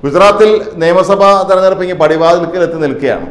ഗുജറാത്തിൽ നിയമസഭാ തെരഞ്ഞെടുപ്പ് ഇങ്ങനെ പടിവാതിൽക്കൽ എത്തി നിൽക്കുകയാണ്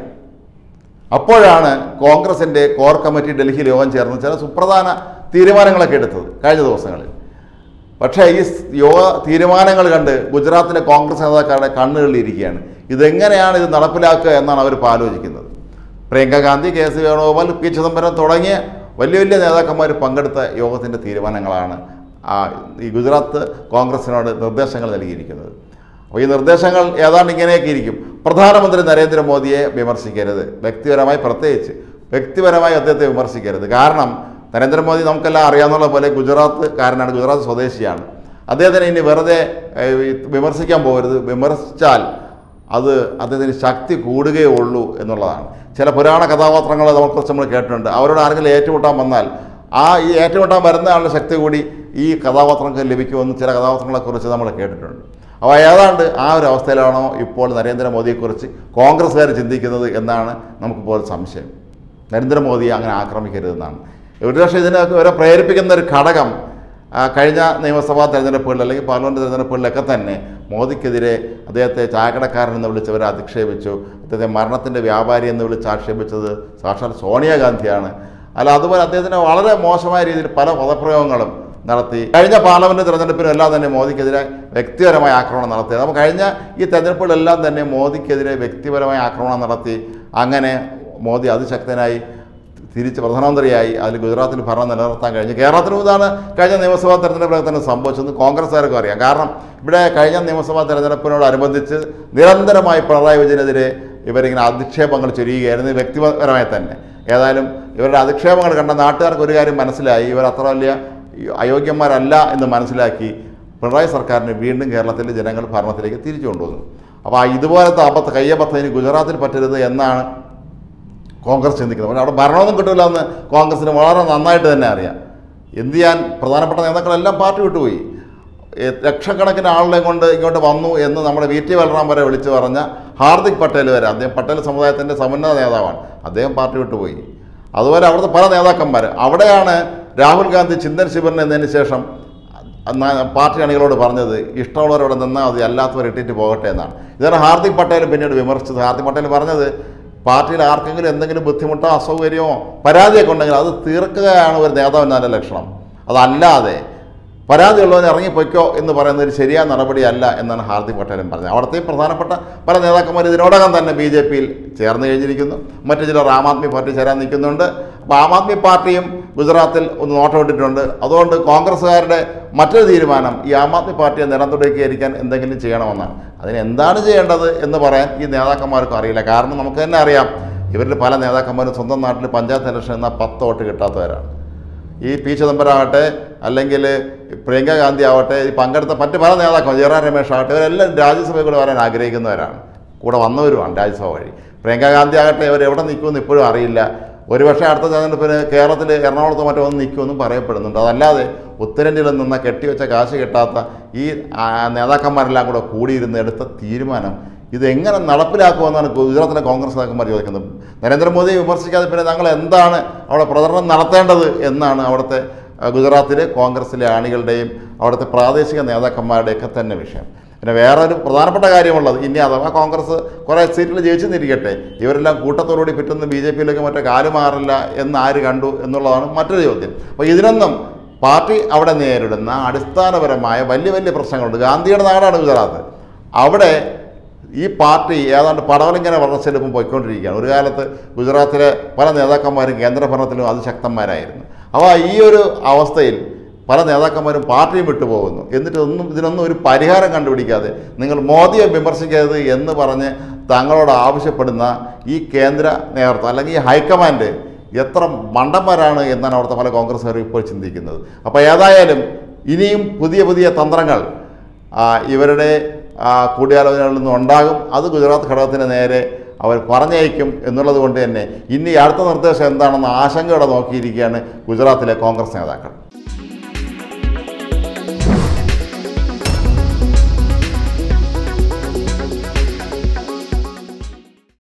അപ്പോഴാണ് കോൺഗ്രസിൻ്റെ കോർ കമ്മിറ്റി ഡൽഹിയിൽ യോഗം ചേർന്ന് ചില സുപ്രധാന തീരുമാനങ്ങളൊക്കെ എടുത്തത് കഴിഞ്ഞ ദിവസങ്ങളിൽ പക്ഷേ ഈ സ് യോഗ തീരുമാനങ്ങൾ കണ്ട് ഗുജറാത്തിലെ കോൺഗ്രസ് നേതാക്കളുടെ കണ്ണുകളിലിരിക്കുകയാണ് ഇതെങ്ങനെയാണ് ഇത് നടപ്പിലാക്കുക എന്നാണ് അവർ ഇപ്പോൾ ആലോചിക്കുന്നത് Priyanka Gandhi K C Venugopal P Chidambaram തുടങ്ങിയ വലിയ വലിയ നേതാക്കന്മാർ പങ്കെടുത്ത യോഗത്തിൻ്റെ തീരുമാനങ്ങളാണ് ആ ഈ ഗുജറാത്ത് കോൺഗ്രസിനോട് നിർദ്ദേശങ്ങൾ നൽകിയിരിക്കുന്നത് അപ്പോൾ ഈ നിർദ്ദേശങ്ങൾ ഏതാണ്ട് ഇങ്ങനെയൊക്കെ ഇരിക്കും പ്രധാനമന്ത്രി നരേന്ദ്രമോദിയെ വിമർശിക്കരുത് വ്യക്തിപരമായി പ്രത്യേകിച്ച് വ്യക്തിപരമായി അദ്ദേഹത്തെ വിമർശിക്കരുത് കാരണം നരേന്ദ്രമോദി നമുക്കെല്ലാം അറിയാവുന്ന പോലെ ഗുജറാത്തുകാരനാണ് ഗുജറാത്ത് സ്വദേശിയാണ് അദ്ദേഹത്തിന് ഇനി വെറുതെ ഏഹ്, ഈ വിമർശിക്കാൻ പോകരുത് വിമർശിച്ചാൽ അത് അദ്ദേഹത്തിന് ശക്തി കൂടുകയേ ഉള്ളൂ എന്നുള്ളതാണ് ചില പുരാണ കഥാപാത്രങ്ങൾ നമ്മളെക്കുറിച്ച് നമ്മൾ കേട്ടിട്ടുണ്ട് അവരോട് ആരെങ്കിലും ഏറ്റുമുട്ടാൻ വന്നാൽ ആ ഈ ഏറ്റുമുട്ടാൻ വരുന്ന ആളുടെ ശക്തി കൂടി ഈ കഥാപാത്രങ്ങൾക്ക് ലഭിക്കുമെന്ന് ചില കഥാപാത്രങ്ങളെക്കുറിച്ച് നമ്മൾ കേട്ടിട്ടുണ്ട് അപ്പോൾ ഏതാണ്ട് ആ ഒരു അവസ്ഥയിലാണോ ഇപ്പോൾ നരേന്ദ്രമോദിയെക്കുറിച്ച് കോൺഗ്രസ്സുകാർ ചിന്തിക്കുന്നത് എന്നാണ് നമുക്കിപ്പോൾ സംശയം നരേന്ദ്രമോദിയെ അങ്ങനെ ആക്രമിക്കരുതെന്നാണ് ഒരുപക്ഷെ ഇതിനൊക്കെ ഇവരെ പ്രേരിപ്പിക്കുന്ന ഒരു ഘടകം ആ, കഴിഞ്ഞ നിയമസഭാ തെരഞ്ഞെടുപ്പുകളിൽ അല്ലെങ്കിൽ പാർലമെൻറ്റ് തെരഞ്ഞെടുപ്പുകളിലൊക്കെ തന്നെ മോദിക്കെതിരെ അദ്ദേഹത്തെ ചായക്കടക്കാരൻ എന്ന് വിളിച്ചവരെ അധിക്ഷേപിച്ചു അദ്ദേഹത്തെ മരണത്തിൻ്റെ വ്യാപാരി എന്ന് വിളിച്ച് ആക്ഷേപിച്ചത് സാക്ഷാൽ സോണിയാഗാന്ധിയാണ് അല്ല അതുപോലെ അദ്ദേഹത്തിന് വളരെ മോശമായ രീതിയിൽ പല പദപ്രയോഗങ്ങളും നടത്തി കഴിഞ്ഞ പാർലമെൻറ്റ് തെരഞ്ഞെടുപ്പിനും എല്ലാം തന്നെ മോദിക്കെതിരെ വ്യക്തിപരമായ ആക്രമണം നടത്തി നമ്മൾ കഴിഞ്ഞ ഈ തെരഞ്ഞെടുപ്പുകളെല്ലാം തന്നെ മോദിക്കെതിരെ വ്യക്തിപരമായ ആക്രമണം നടത്തി അങ്ങനെ മോദി അതിശക്തനായി തിരിച്ച് പ്രധാനമന്ത്രിയായി അതിൽ ഗുജറാത്തിൽ ഭരണം നിലനിർത്താൻ കഴിഞ്ഞു കേരളത്തിലും ഇതാണ് കഴിഞ്ഞ നിയമസഭാ തെരഞ്ഞെടുപ്പിൽ തന്നെ സംഭവിച്ചത് കോൺഗ്രസ്സുകാർക്കും അറിയാം കാരണം ഇവിടെ കഴിഞ്ഞ നിയമസഭാ തെരഞ്ഞെടുപ്പിനോടനുബന്ധിച്ച് നിരന്തരമായി പിണറായി വിജയനെതിരെ ഇവരിങ്ങനെ അധിക്ഷേപങ്ങൾ ചൊരിയുകയായിരുന്നു വ്യക്തിപരമായി തന്നെ ഏതായാലും ഇവരുടെ അധിക്ഷേപങ്ങൾ കണ്ട നാട്ടുകാർക്ക് ഒരു കാര്യം മനസ്സിലായി ഇവർ അത്ര വലിയ അയോഗ്യന്മാരല്ല എന്ന് മനസ്സിലാക്കി പിണറായി സർക്കാരിനെ വീണ്ടും കേരളത്തിലെ ജനങ്ങൾ ഭരണത്തിലേക്ക് തിരിച്ചു കൊണ്ടുവന്നു അപ്പോൾ ആ ഇതുപോലത്തെ അബദ്ധ കയ്യബദ്ധം ഇനി ഗുജറാത്തിൽ പറ്റരുത് എന്നാണ് കോൺഗ്രസ് ചിന്തിക്കുന്നത് പക്ഷേ അവിടെ ഭരണമൊന്നും കിട്ടില്ല എന്ന് കോൺഗ്രസിന് വളരെ നന്നായിട്ട് തന്നെ അറിയാം എന്ത് ചെയ്യാൻ പ്രധാനപ്പെട്ട നേതാക്കളെല്ലാം പാർട്ടി വിട്ടുപോയി ഏ, ലക്ഷക്കണക്കിന് ആളുകളെ കൊണ്ട് ഇങ്ങോട്ട് വന്നു എന്ന് നമ്മുടെ വി ടി ബലറാം വരെ വിളിച്ചു പറഞ്ഞ ഹാർദിക് പട്ടേൽ വരെ അദ്ദേഹം പട്ടേൽ സമുദായത്തിൻ്റെ സമുന്നത നേതാവാണ് അദ്ദേഹം പാർട്ടി വിട്ടുപോയി അതുപോലെ അവിടുത്തെ പല നേതാക്കന്മാർ അവിടെയാണ് രാഹുൽ ഗാന്ധി ചിന്തൻ ശിബിറിന് എന്നതിന് ശേഷം അന്ന് പാർട്ടി അണികളോട് പറഞ്ഞത് ഇഷ്ടമുള്ളവരവിടെ നിന്നാൽ മതി അല്ലാത്തവർ ഇട്ടിട്ട് പോകട്ടെ എന്നാണ് ഇതാണ് ഹാർദിക് പട്ടേൽ പിന്നീട് വിമർശിച്ചത് ഹാർദിക് പട്ടേൽ പറഞ്ഞത് പാർട്ടിയിൽ ആർക്കെങ്കിലും എന്തെങ്കിലും ബുദ്ധിമുട്ടോ അസൗകര്യമോ പരാതിയൊക്കെ ഉണ്ടെങ്കിൽ അത് തീർക്കുകയാണ് ഒരു നേതാവിൻ്റെ ലക്ഷണം അതല്ലാതെ പരാതിയുള്ളവനെ ഇറങ്ങിപ്പോയ്ക്കോ എന്ന് പറയുന്നത് ഒരു ശരിയായ നടപടിയല്ല എന്നാണ് ഹാർദിക് പട്ടേലും പറഞ്ഞത് അവിടുത്തെ പ്രധാനപ്പെട്ട പല നേതാക്കന്മാർ ഇതിനോടകം തന്നെ ബി ജെ പിയിൽ ചേർന്ന് കഴിഞ്ഞിരിക്കുന്നു മറ്റു ചിലർ ആം ആദ്മി പാർട്ടി ചേരാൻ നിൽക്കുന്നുണ്ട് അപ്പോൾ ആം ആദ്മി പാർട്ടിയും ഗുജറാത്തിൽ ഒന്ന് നോട്ടമിട്ടിട്ടുണ്ട് അതുകൊണ്ട് കോൺഗ്രസ്സുകാരുടെ മറ്റൊരു തീരുമാനം ഈ ആം ആദ്മി പാർട്ടിയെ നിറം തുടക്കുകയായിരിക്കാൻ എന്തെങ്കിലും ചെയ്യണമെന്നാണ് അതിന് എന്താണ് ചെയ്യേണ്ടത് എന്ന് പറയാൻ ഈ നേതാക്കന്മാർക്കും അറിയില്ല കാരണം നമുക്ക് തന്നെ അറിയാം ഇവരിൽ പല നേതാക്കന്മാരും സ്വന്തം നാട്ടിൽ പഞ്ചായത്ത് ഇലക്ഷൻ എന്നാൽ പത്ത് വോട്ട് കിട്ടാത്തവരാണ് ഈ പി ചിദംബരം ആകട്ടെ അല്ലെങ്കിൽ പ്രിയങ്ക ഗാന്ധി ആവട്ടെ ഈ പങ്കെടുത്ത മറ്റ് പല നേതാക്കളും ജയറാം രമേശ് ആകട്ടെ ഇവരെല്ലാം രാജ്യസഭയിൽ കൂടെ വരാൻ ആഗ്രഹിക്കുന്നവരാണ് കൂടെ വന്നവരുമാണ് രാജ്യസഭ വഴി പ്രിയങ്ക ഗാന്ധി ആകട്ടെ ഇവർ എവിടെ നിൽക്കുമെന്ന് ഇപ്പോഴും അറിയില്ല ഒരുപക്ഷെ അടുത്ത തെരഞ്ഞെടുപ്പിന് കേരളത്തിൽ എറണാകുളത്തോ മറ്റോ വന്ന് നിൽക്കുമെന്നും പറയപ്പെടുന്നുണ്ട് അതല്ലാതെ ഉത്തരേന്ത്യയിൽ നിന്ന് കെട്ടിവെച്ച കാശ് കിട്ടാത്ത ഈ ആ, നേതാക്കന്മാരെല്ലാം കൂടെ കൂടിയിരുന്ന് എടുത്ത തീരുമാനം ഇതെങ്ങനെ നടപ്പിലാക്കുമെന്നാണ് ഗുജറാത്തിലെ കോൺഗ്രസ് നേതാക്കന്മാർ ചോദിക്കുന്നത് നരേന്ദ്രമോദിയെ വിമർശിക്കാതെ പിന്നെ ഞങ്ങൾ എന്താണ് അവിടെ പ്രചരണം നടത്തേണ്ടത് എന്നാണ് അവിടുത്തെ ആ, ഗുജറാത്തിലെ കോൺഗ്രസിലെ അണികളുടെയും അവിടുത്തെ പ്രാദേശിക നേതാക്കന്മാരുടെയൊക്കെ തന്നെ വിഷയം പിന്നെ വേറെ ഒരു പ്രധാനപ്പെട്ട കാര്യമുള്ളത് ഇനി അഥവാ കോൺഗ്രസ് കുറേ സീറ്റിൽ ജയിച്ചു നിരിക്കട്ടെ ഇവരെല്ലാം കൂട്ടത്തോടുകൂടി പിറ്റുന്ന ബി ജെ പിയിലേക്ക് മറ്റേ കാലുമാറില്ല എന്ന് ആര് കണ്ടു എന്നുള്ളതാണ് മറ്റൊരു ചോദ്യം അപ്പോൾ ഇതിനൊന്നും പാർട്ടി അവിടെ നേരിടുന്ന അടിസ്ഥാനപരമായ വലിയ വലിയ പ്രശ്നങ്ങളുണ്ട് ഗാന്ധിയുടെ നാടാണ് ഗുജറാത്ത് അവിടെ ഈ പാർട്ടി ഏതാണ്ട് പടവലിങ്ങനെ വളർച്ചെടുപ്പും പോയിക്കൊണ്ടിരിക്കുകയാണ് ഒരു കാലത്ത് ഗുജറാത്തിലെ പല നേതാക്കന്മാരും കേന്ദ്രഭരണത്തിലും അതിശക്തന്മാരായിരുന്നു അപ്പോൾ ഈ ഒരു അവസ്ഥയിൽ പല നേതാക്കന്മാരും പാർട്ടിയും വിട്ടുപോകുന്നു എന്നിട്ട് ഒന്നും ഇതിനൊന്നും ഒരു പരിഹാരം കണ്ടുപിടിക്കാതെ നിങ്ങൾ മോദിയെ വിമർശിക്കരുത് എന്ന് പറഞ്ഞ് തങ്ങളോട് ആവശ്യപ്പെടുന്ന ഈ കേന്ദ്ര നേതൃത്വം അല്ലെങ്കിൽ ഈ ഹൈക്കമാൻഡ് എത്ര മണ്ടന്മാരാണ് എന്നാണ് അവിടുത്തെ പല കോൺഗ്രസ്സുകാരും ഇപ്പോൾ ചിന്തിക്കുന്നത് അപ്പോൾ ഏതായാലും ഇനിയും പുതിയ പുതിയ തന്ത്രങ്ങൾ ആ, ഇവരുടെ ആ, കൂടിയാലോചനകളിൽ നിന്നും ഉണ്ടാകും അത് ഗുജറാത്ത് ഘടകത്തിന് നേരെ അവർ പറഞ്ഞയക്കും എന്നുള്ളത് കൊണ്ട് തന്നെ ഇനി അടുത്ത നിർദ്ദേശം എന്താണെന്ന് ആശങ്കയോടെ നോക്കിയിരിക്കുകയാണ് ഗുജറാത്തിലെ കോൺഗ്രസ് നേതാക്കൾ